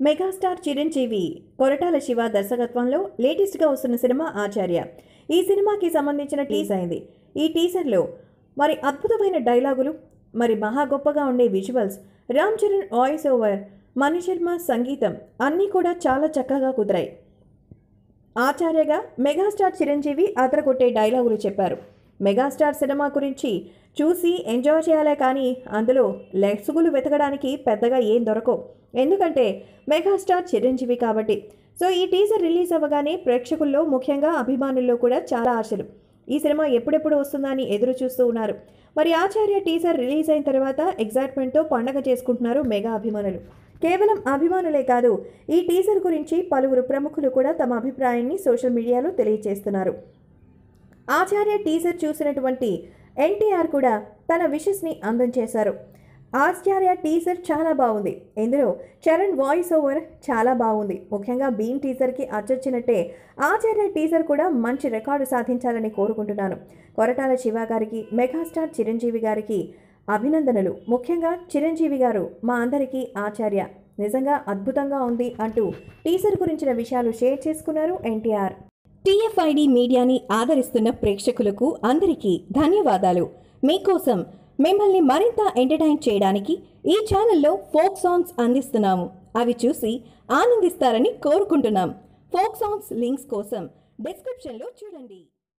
megastar Chiranjeevi Koratala Shiva దర్శకత్వంలో లేటెస్ట్గా వస్తున్న సినిమా ఆచార్య ఈ సినిమాకి సంబంధించిన టీజ్ అయింది ఈ టీజర్లో మరి అద్భుతమైన డైలాగులు మరి మహా గొప్పగా ఉండే visuals Ram Charan voice over Manisharma సంగీతం అన్నీ కూడా చాలా చక్కగా కుదిరాయి ఆచార్యగా మెగాస్టార్ చిరంజీవి అదరగొట్టే డైలాగులు చెప్పారు మెగాస్టార్ సినిమా గురించి చూసి ఎంజాయ్ చేయాలే కానీ అందులో లెక్సుగులు వెతకడానికి పెద్దగా ఏం దొరకవు ఎందుకంటే మెగాస్టార్ చిరంజీవి కాబట్టి సో ఈ టీజర్ రిలీజ్ అవ్వగానే ప్రేక్షకుల్లో ముఖ్యంగా అభిమానుల్లో కూడా చాలా ఆశలు ఈ సినిమా ఎప్పుడెప్పుడు వస్తుందా అని ఎదురు చూస్తూ ఉన్నారు మరి ఆచార్య టీజర్ రిలీజ్ అయిన తర్వాత ఎగ్జైట్మెంట్తో పండగ చేసుకుంటున్నారు మెగా అభిమానులు కేవలం అభిమానులే కాదు ఈ టీజర్ గురించి పలువురు ప్రముఖులు కూడా తమ అభిప్రాయాన్ని సోషల్ మీడియాలో తెలియజేస్తున్నారు ఆచార్య టీజర్ చూసినటువంటి ఎన్టీఆర్ కూడా తన విషెస్ని అందజేశారు ఆచార్య టీజర్ చాలా బాగుంది ఇందులో చరణ్ వాయిస్ ఓవర్ చాలా బాగుంది ముఖ్యంగా భీమ్ టీజర్కి అచ్చొచ్చినట్టే ఆచార్య టీజర్ కూడా మంచి రికార్డు సాధించాలని కోరుకుంటున్నాను కొరటాల శివ గారికి మెగాస్టార్ చిరంజీవి గారికి అభినందనలు ముఖ్యంగా చిరంజీవి గారు మా అందరికీ ఆచార్య నిజంగా అద్భుతంగా ఉంది అంటూ టీజర్ గురించిన విషయాలు షేర్ చేసుకున్నారు ఎన్టీఆర్ టీఎఫ్ఐడి మీడియాని ఆదరిస్తున్న ప్రేక్షకులకు అందరికీ ధన్యవాదాలు మీకోసం మిమ్మల్ని మరింత ఎంటర్టైన్ చేయడానికి ఈ ఛానల్లో ఫోక్ సాంగ్స్ అందిస్తున్నాము అవి చూసి ఆనందిస్తారని కోరుకుంటున్నాం ఫోక్ సాంగ్స్ లింక్స్ కోసం డిస్క్రిప్షన్లో చూడండి